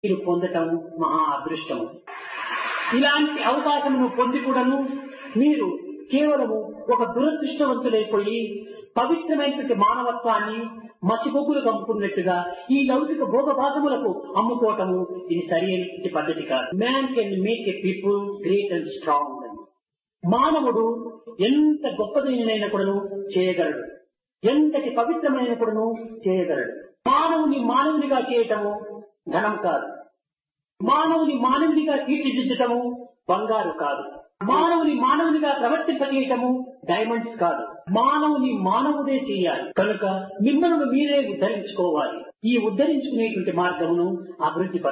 మీరు పొందటం మహా అదృష్టము ఇలాంటి అవకాశమును పొంది కూడాను మీరు కేవలము ఒక దురదృష్టవంతులైపోయి పవిత్రమైనటువంటి మానవత్వాన్ని మసిబొగ్గులు కమ్ముకున్నట్టుగా ఈ లౌకిక భోగభాగములకు అమ్ముకోవటము ఇది సరి అయినటువంటి పద్ధతి కాదు man can make a people great and strong మానవుడు ఎంత గొప్పదైన కూడాను చేయగలడు ఎంతటి పవిత్రమైన కూడాను చేయగలడు మానవుని మానవునిగా చేయటము ధనం కాదు మానవుని మానవునిగా తీర్చిదిద్దటము బంగారు కాదు మానవుని మానవునిగా ప్రవర్తింపజేయటము డైమండ్స్ కాదు మానవుని మానవుడే చేయాలి కనుక మిమ్మల్ని మీరే ఉద్ధరించుకోవాలి ఈ ఉద్ధరించుకునేటువంటి మార్గమును అభివృద్ధి